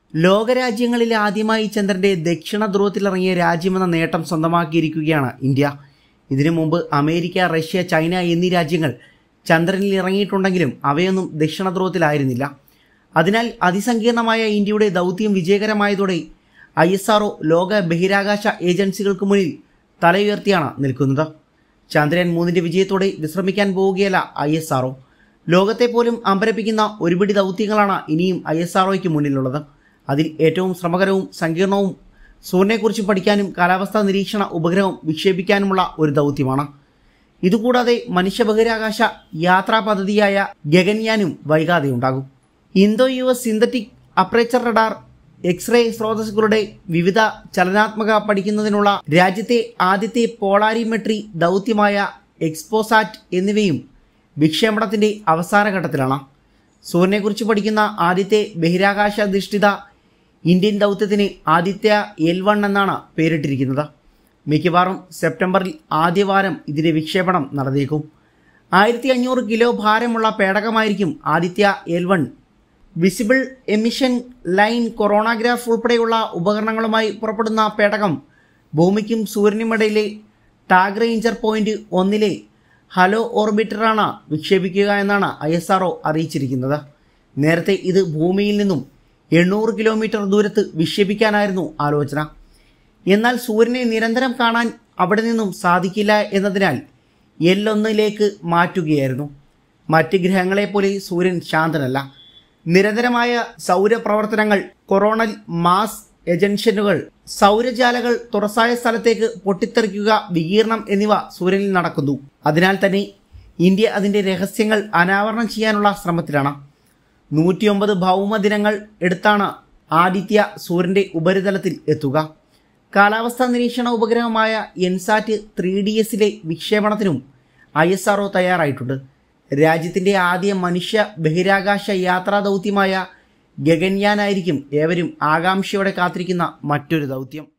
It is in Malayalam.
ലോകരാജ്യങ്ങളിൽ ആദ്യമായി ചന്ദ്രന്റെ ദക്ഷിണ ധ്രുവത്തിലിറങ്ങിയ രാജ്യമെന്ന നേട്ടം സ്വന്തമാക്കിയിരിക്കുകയാണ് ഇന്ത്യ ഇതിനു മുമ്പ് അമേരിക്ക റഷ്യ ചൈന എന്നീ രാജ്യങ്ങൾ ചന്ദ്രനിൽ ഇറങ്ങിയിട്ടുണ്ടെങ്കിലും അവയൊന്നും ദക്ഷിണ ധ്രുവത്തിലായിരുന്നില്ല അതിനാൽ അതിസങ്കീർണമായ ഇന്ത്യയുടെ ദൗത്യം വിജയകരമായതോടെ ഐ എസ് ആർഒ ലോക ബഹിരാകാശ ഏജൻസികൾക്ക് മുന്നിൽ തലയുയർത്തിയാണ് നിൽക്കുന്നത് ചന്ദ്രയാൻ മൂന്നിന്റെ വിജയത്തോടെ വിശ്രമിക്കാൻ പോവുകയല്ല ഐ എസ് ആർഒ ലോകത്തെ പോലും അമ്പരപ്പിക്കുന്ന ഒരുപിടി ദൗത്യങ്ങളാണ് ഇനിയും ഐ എസ് ആർഒയ്ക്ക് മുന്നിലുള്ളത് അതിൽ ഏറ്റവും ശ്രമകരവും സങ്കീർണവും സൂര്യനെക്കുറിച്ച് പഠിക്കാനും കാലാവസ്ഥാ നിരീക്ഷണ ഉപഗ്രഹം വിക്ഷേപിക്കാനുമുള്ള ഒരു ദൗത്യമാണ് ഇതുകൂടാതെ മനുഷ്യ ബഹിരാകാശ യാത്രാ പദ്ധതിയായ ഗഗൻയാനും വൈകാതെ ഉണ്ടാകും Indo U S synthetic aperture radar x-ray സ്രോതസ്സുകളുടെ വിവിധ ചലനാത്മക പഠിക്കുന്നതിനുള്ള രാജ്യത്തെ ആദ്യത്തെ പോളാരിമെട്രി ദൗത്യമായ എക്സ്പോസാറ്റ് എന്നിവയും വിക്ഷേപണത്തിന്റെ അവസാന ഘട്ടത്തിലാണ് സൂര്യനെക്കുറിച്ച് പഠിക്കുന്ന ആദ്യത്തെ ബഹിരാകാശാധിഷ്ഠിത ഇന്ത്യൻ ദൗത്യത്തിന് ആദിത്യ എൽ വൺ എന്നാണ് പേരിട്ടിരിക്കുന്നത് മിക്കവാറും സെപ്റ്റംബറിൽ ആദ്യവാരം ഇതിന്റെ വിക്ഷേപണം നടന്നേക്കും ആയിരത്തി അഞ്ഞൂറ് കിലോ ഭാരമുള്ള പേടകമായിരിക്കും Aditya L one visible emission line coronagraph ഉൾപ്പെടെയുള്ള ഉപകരണങ്ങളുമായി പുറപ്പെടുന്ന പേടകം ഭൂമിക്കും സൂര്യനുമിടയിലെ ടാഗ് റേഞ്ചർ പോയിന്റ് ഒന്നിലെ ഹലോ ഓർബിറ്ററാണ് വിക്ഷേപിക്കുക എന്നാണ് ഐ എസ് ആർഒ അറിയിച്ചിരിക്കുന്നത് നേരത്തെ ഇത് ഭൂമിയിൽ നിന്നും എണ്ണൂറ് കിലോമീറ്റർ ദൂരത്ത് വിക്ഷേപിക്കാനായിരുന്നു ആലോചന എന്നാൽ സൂര്യനെ നിരന്തരം കാണാൻ അവിടെ നിന്നും സാധിക്കില്ല എന്നതിനാൽ എല്ലൊന്നിലേക്ക് മാറ്റുകയായിരുന്നു മറ്റ് ഗ്രഹങ്ങളെപ്പോലെ സൂര്യൻ ശാന്തനല്ല നിരന്തരമായ സൗരപ്രവർത്തനങ്ങൾ കൊറോണൽ മാസ് എജൻഷനുകൾ സൗരജാലകൾ തുറസായ സ്ഥലത്തേക്ക് പൊട്ടിത്തെറിക്കുക വികീർണം എന്നിവ സൂര്യനിൽ നടക്കുന്നു അതിനാൽ തന്നെ ഇന്ത്യ അതിന്റെ രഹസ്യങ്ങൾ അനാവരണം ചെയ്യാനുള്ള ശ്രമത്തിലാണ് നൂറ്റിയൊമ്പത് ഭൗമദിനങ്ങൾ എടുത്താണ് ആദിത്യ സൂര്യന്റെ ഉപരിതലത്തിൽ എത്തുക കാലാവസ്ഥാ നിരീക്ഷണ ഉപഗ്രഹമായ എൻസാറ്റ് ത്രീ ഡി എസിലെ വിക്ഷേപണത്തിനും ഐ എസ് ആർഒ തയ്യാറായിട്ടുണ്ട് രാജ്യത്തിന്റെ ആദ്യ മനുഷ്യ ബഹിരാകാശ യാത്രാ ദൗത്യമായ ഗഗൻയാനായിരിക്കും ഏവരും ആകാംക്ഷയോടെ കാത്തിരിക്കുന്ന മറ്റൊരു ദൗത്യം